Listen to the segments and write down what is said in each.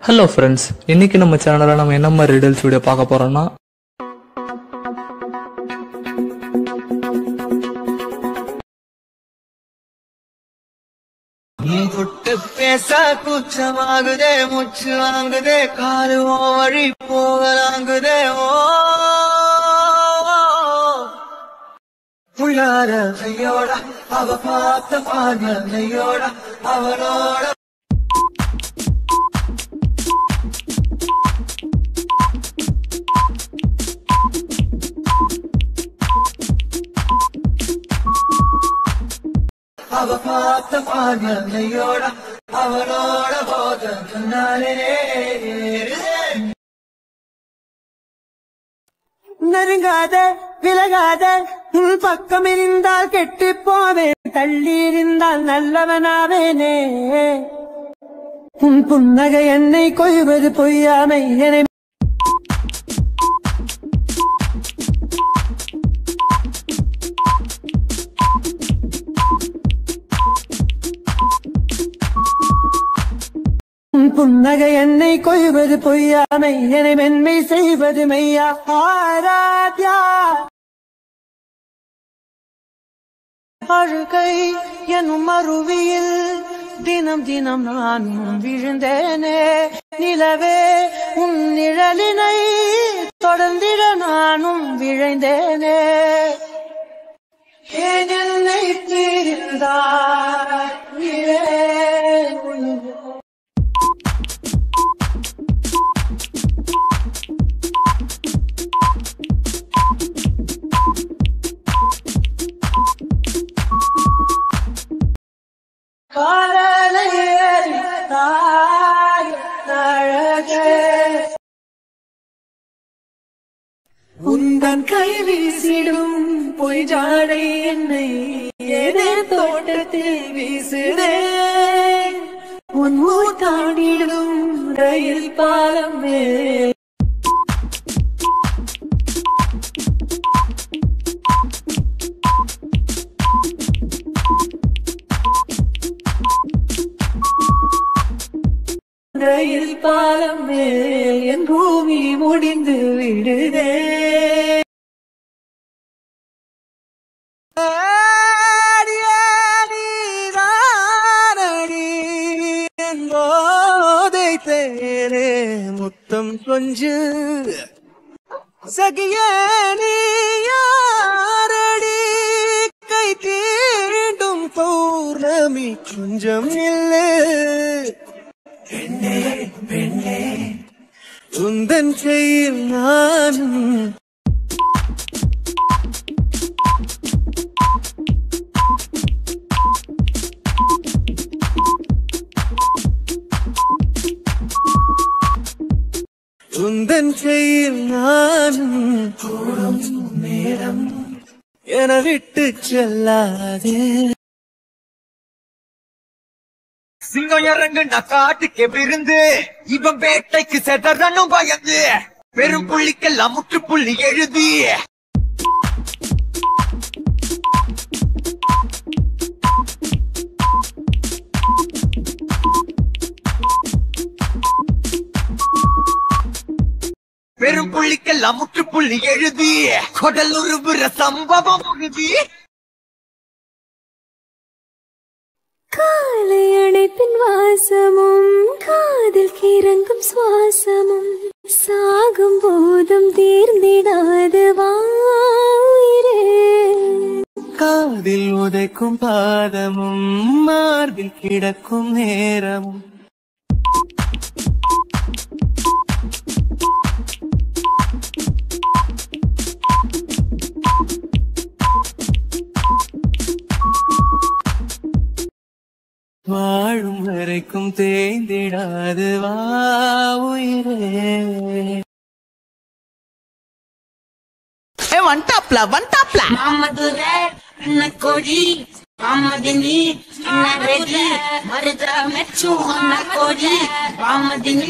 Hello friends இன்னைக்கு நம்ம சேனலில் நம்ம என்ன மாதிரி ரிடல்ஸ் வீடியோ பார்க்க போறோம்னா நீ தொட்டு பேச கூச்சமாகுதே மூச்சு வாங்குதே காலு ஓ வழி போகலாங்குதே ஓ உள்ளார கையோட அவ பார்த்த பார்வை கையோட அவனோட அவ பார்த்த பார்வை கையோட அவனோட போத கண்ணாலே நெருங்காத விலகாத உன் பக்கம் இருந்தால் கெட்டு போவேன் தள்ளி இருந்தால் நல்லவனாவேனே உன் புன்னகை என்னை கொய்வது பொய்யாமை என உன் புன்னகை என்னை கொய்வது பொய்யாமை என மென்மை செய்வது மெய்யா ஆராத்யா அழுகை எனும் அருவியில் தினம் தினம் நான் விழுந்தேனே நிலவே உன் நிழலினை தொடர்ந்திட நானும் விழைந்தேனே ஏன் என்னை பிரிந்தாய் ஏன் உன் உந்தன் கை வீசிடும் பொய் ஜாடை என்னை ஏதே தோட்டத்தில் வீசுதே உன் ஊர் தாண்டிடும் ரயில் பாலம் மேல் ரயில் பாலம் மேல் என் பூமி முடிந்து விடுதே ஆடியே நீதானடி என் போதை தேரே முத்தம் கொஞ்சு சகியே நீ யாரடி கை தீண்டும் பௌர்ணமி கொஞ்சம் இல்லை பெண்ணே பெண்ணே உந்தன் கையில் நானும் உந்தன் கையில் நானும் கூடும் நேரம் என விட்டு செல்லாதே சிங்கம் இறங்குண்டா காட்டுக்கு விருந்து இவன் வேட்டைக்கு செதறனும் பயந்து பெரும் புள்ளிக்கெல்லாம் முற்றுப்புள்ளி எழுதி பெரும் புள்ளிக்கெல்லாம் முற்றுப்புள்ளி எழுதி கொடல் உருவுற சம்பவம் உறுதி காலை அணைப்பின் வாசமும் காதில் கிறங்கும் சுவாசமும் சாகும் போதும் தீர்ந்திடாது வாயிரே காதில் உதைக்கும் பாதமும் மார்பில் கிடக்கும் நேரமும் வாழும் வரைக்கும் தேய்ந்திடாது வா உயிரே வன்டாப்ல வன்டாப்ல மாமதுரை கோழி மாமதினி ரெடி மருத மெச்சு கோழி மாமதினி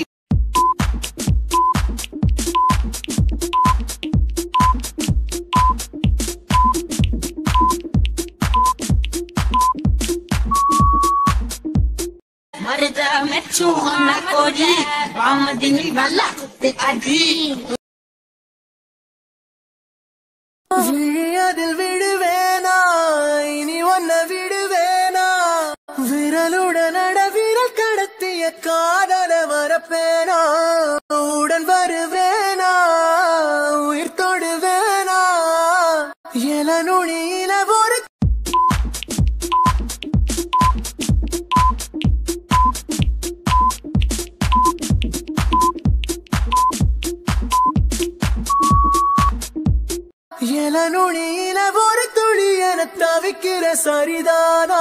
மருத மெச்சு மெச்சு ஒன்ன கோடி பாமதினி வல்ல குத்து அடி விழியதில் விடுவேனா இனி ஒன்ன விடுவேனா விரலுடன் அட விரல் கடத்திய காதல மறப்பேனா உடன் வருவேனா உயிர் தொடுவேனா எல நுனியில ஒரு எல நுனியில ஒரு துளி என தவிக்கிற சரிதானா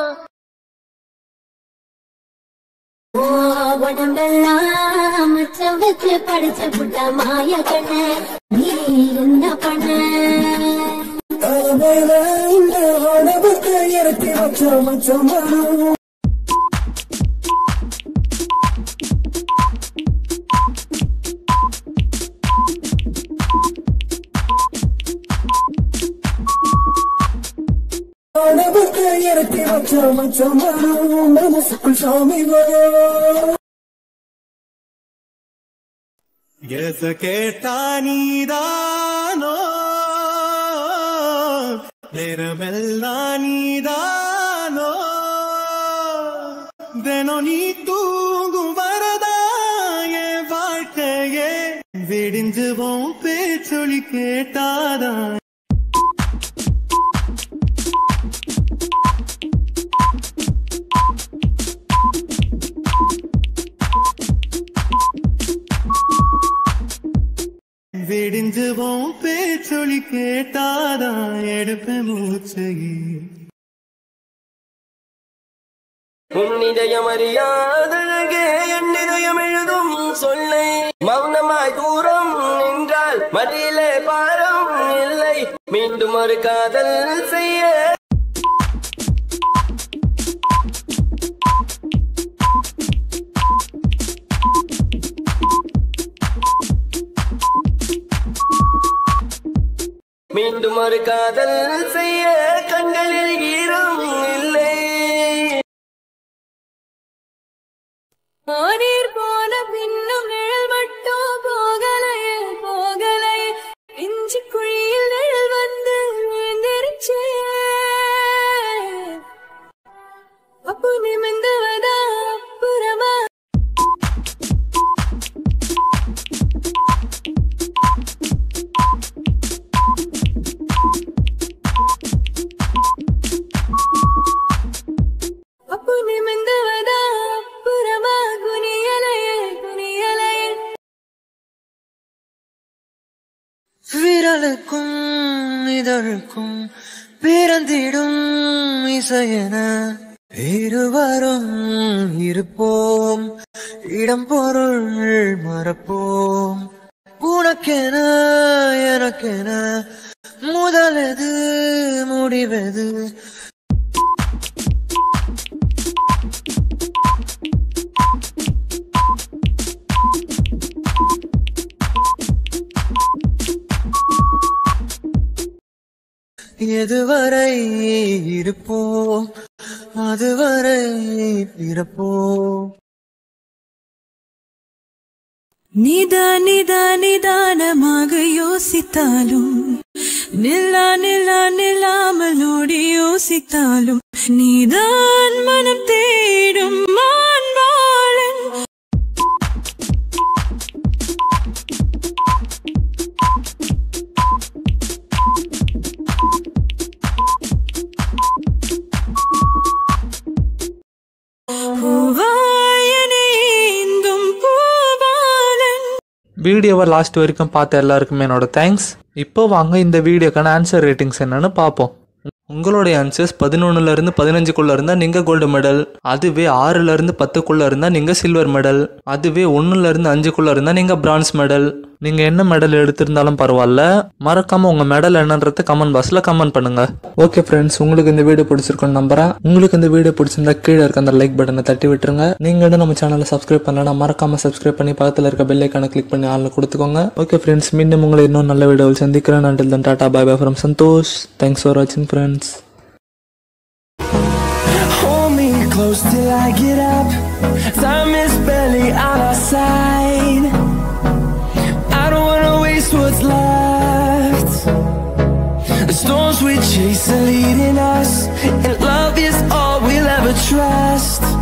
உடம்பெல்லாம் மச்சம் வச்சு படிச்ச புட்ட மாய கண்ண நீ என்ன பண்ண தலைமையில இந்த உடம்புக்கு இறக்கி வச்ச மச்சம் வரும் உடம்புக்கு இறக்கி வச்ச மச்சம் வரும் மனசுக்குள் சாமி வரும் எத கேட்டா நீதானோ நேரமெல்லாம் நீதானோ தினம் நீ தூங்கும் வரதா என் வாழ்க்கையே விடிஞ்சுவோம் பேச்சொலி கேட்டாதான் விடிஞ்சுவோம் பேச்சொலி கேட்டாதான் எடுப்ப மூச்சையே உன்னிதயம் அறியாதழகே என் இதயம் எழுதும் சொல்லை மௌனமாய் தூரம் நின்றால் மடியிலே பாரம் இல்லை மீண்டும் ஒரு காதல் செய்ய மீண்டும் ஒரு காதல் செய்ய கண்களில் ஈரம் இல்லை ஆனீர் போன பின்னும் நிழல் மட்டும் போகலையே போகலையே இஞ்சி குழியில் நிழல் வந்து விழுந்துருச்சே அப்பு நிமிந்தவதா அப்புறமா அப்பு நிமிந்தவதா அப்புறமா குனியலையே குனியலையே விரலுக்கும் இதழுக்கும் பிறந்திடும் இசையென இருவரும் இருப்போம் இடம் பொருள் மறப்போம் உனக்கென எனக்கென முதலெது முடிவெது எதுவரை இருப்போம் அதுவரை பிறப்போம் நிதா நிதா நிதானமாக யோசித்தாலும் நில்லா நில்லா நில்லாமல் ஓடி யோசித்தாலும் நீதான் மனம் தேடும் மான்பாளன் பூவாயனே இந்தும் பூபாலன் வீடியோவை லாஸ்ட் வரைக்கும் பார்த்த எல்லாருக்குமே என்னோட தேங்க்ஸ் இப்போ வாங்க இந்த வீடியோக்கான ஆன்சர் ரேட்டிங்ஸ் என்னன்னு பார்ப்போம் உங்களுடைய ஆன்சர்ஸ் பதினொன்னுலேருந்து பதினஞ்சுக்குள்ளே இருந்தால் நீங்கள் கோல்டு மெடல் அதுவே ஆறுலேருந்து பத்துக்குள்ளே இருந்தால் நீங்கள் சில்வர் மெடல் அதுவே ஒன்றுலேருந்து அஞ்சுக்குள்ளே இருந்தால் நீங்கள் பிரான்ஸ் மெடல் நீங்கள் என்ன மெடல் எடுத்திருந்தாலும் பரவாயில்ல மறக்காமல் உங்கள் மெடல் என்னன்றது கமெண்ட் பாக்ஸில் கமெண்ட் பண்ணுங்கள் ஓகே ஃப்ரெண்ட்ஸ் உங்களுக்கு இந்த வீடியோ பிடிச்சிருக்குன்னு நம்புறேன் உங்களுக்கு இந்த வீடியோ பிடிச்சிருந்தா கீழே இருக்க அந்த லைக் பட்டனை தட்டி விட்டுருங்க நீங்கள் இன்னும் நம்ம சேனலை சப்ஸ்கிரைப் பண்ணலன்னா மறக்காமல் சப்ஸ்கிரைப் பண்ணி பக்கத்தில் இருக்க பெல் ஐக்கானை கிளிக் பண்ணி ஆளில் கொடுத்துக்கோங்க ஓகே ஃப்ரெண்ட்ஸ் மீண்டும் உங்களை இன்னும் நல்ல வீடியோவில் சந்திக்கிறேன் அண்டில் தன் டாடா bye bye from Santhosh thanks for வாட்சிங் friends Hold me close till I get up Time is barely on our side. I don't wanna waste what's left. The storms we chase are leading us, and love is all we'll ever trust.